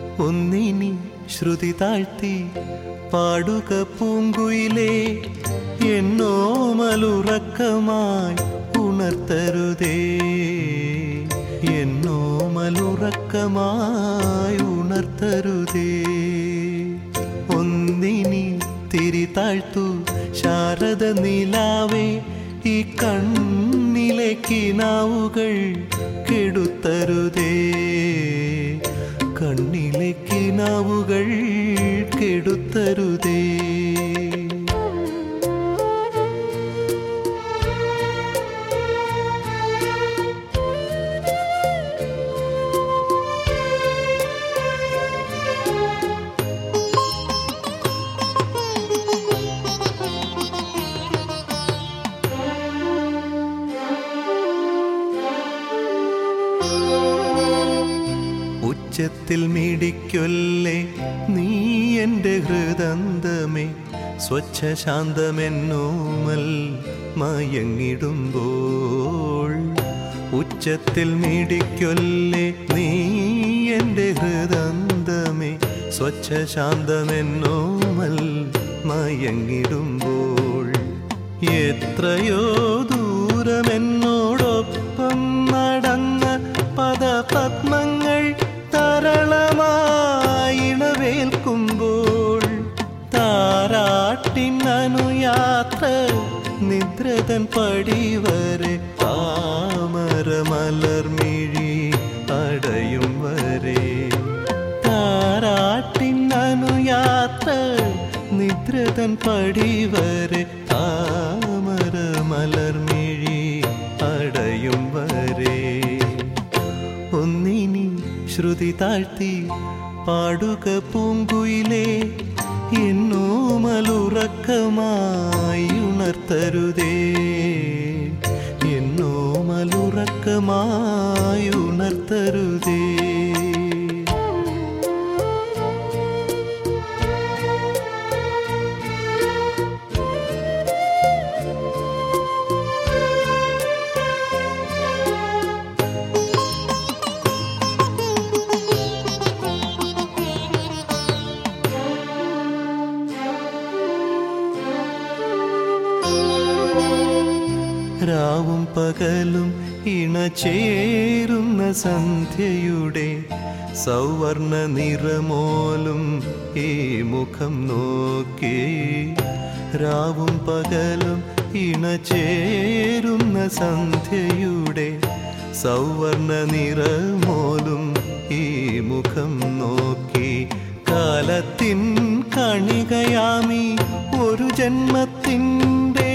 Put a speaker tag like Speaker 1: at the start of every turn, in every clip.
Speaker 1: ഒന്നിനി ശ്രുതി താഴ്ത്തി പാടുക പൂങ്കുയിലേ എന്നോ മലുറക്കമായി ഉണർത്തരുതേ എന്നോ മലുറക്കമായി ഉണർത്തരുതേ ഒന്നിനി തിരി താഴ്ത്തു ശാരദ നിലാവേ ഈ കണ്ണിലെ കിനാവുകൾ കെടുത്തരുതേ കണ്ണിലെ കിനാവുകൾ കെടുത്തരുതേ ഉച്ചത്തിൽ മിടിക്കൊല്ലേ നീ എൻ്റെ ഹൃദന്തമേ സ്വച്ഛ ശാന്തമെന്നോമൽ മയങ്ങിടുമ്പോൾ ഉച്ചത്തിൽ മിടിക്കൊല്ലേ നീ എൻ്റെ ഹൃദന്തമേ സ്വച്ഛ ശാന്തമെന്നോമൽ മയങ്ങിടുമ്പോൾ എത്രയോ ദൂരമെന്നോടൊപ്പം നടന്ന പദപത്മങ്ങൾ തരളമായിണവേൽക്കുമ്പോൾ താരാട്ടിനനുയാത്ര നിദ്രതൻ പടിവരെ താമരമലർമിഴി അടയും വരെ താരാട്ടിനനുയാത്ര നിദ്രതൻ പടിവരെ താമരമലർമിഴി അടയും വരെ ഒന്നിനി ശ്രുതി താഴ്ത്തി പാടുക പൂങ്കുയിലേ എന്നോ മലുറക്കമായി ഉണർത്തരുതേ എന്നോ മലുറക്കമായി ഉണർത്തരുതേ രാവും പകലും ഇണചേരുന്ന സന്ധ്യയുടെ സൗവർണ നിറമോലും ഈ മുഖം നോക്കി രാവും പകലും ഇണചേരുന്ന സന്ധ്യയുടെ സൗവർണ നിറമോലും ഈ മുഖം നോക്കി കാലത്തിൻ കണികയാമി ഒരു ജന്മത്തിൻ്റെ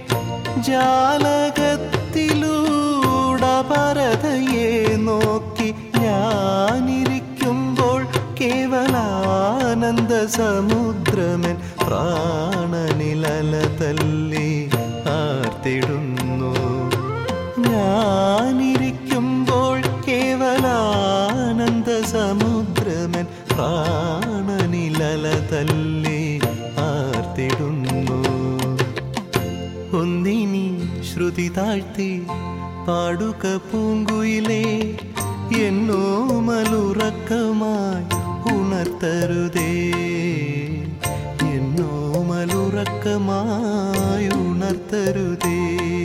Speaker 1: ജാലകത്തിലൂടെ പരതയെ നോക്കി ഞാനിരിക്കുമ്പോൾ കേവലാനന്ദ സമുദ്രമൻ പ്രാണനിലല തല്ലി ആർത്തിടുന്നു ഞാനിരിക്കുമ്പോൾ കേവലാനന്ദ സമുദ്രമൻ പ്രാണനിലല തല്ലി ആർത്തിടുന്നു ഒന്നിനി ശ്രുതി താഴ്ത്തി പാടുക പൂങ്കുയിലേ എന്നോ മലുറക്കമായി ഉണർത്തരുതേ എന്നോ മലുറക്കമായി ഉണർത്തരുതേ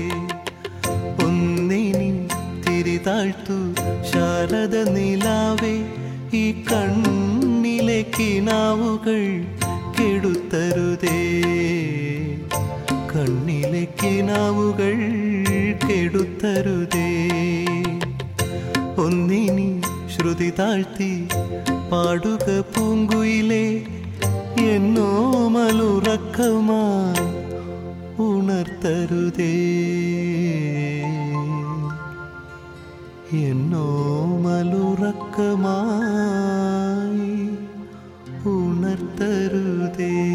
Speaker 1: ഒന്നിനി തിരി താഴ്ത്തു ശാരദ നിലാവേ ഈ കണ്ണിലെ കിനാവുകൾ കെടുത്തരുതേ കണ്ണിലെ കിനാവുകൾ കെടുത്തരുതേ ഒന്നിനി ശ്രുതി താഴ്ത്തി പാടുക പൂങ്കുയിലേ എന്നോ മലുറക്കമായി ഉണർത്തരുതേ എന്നോ മലുറക്കമായി ഉണർത്തരുതേ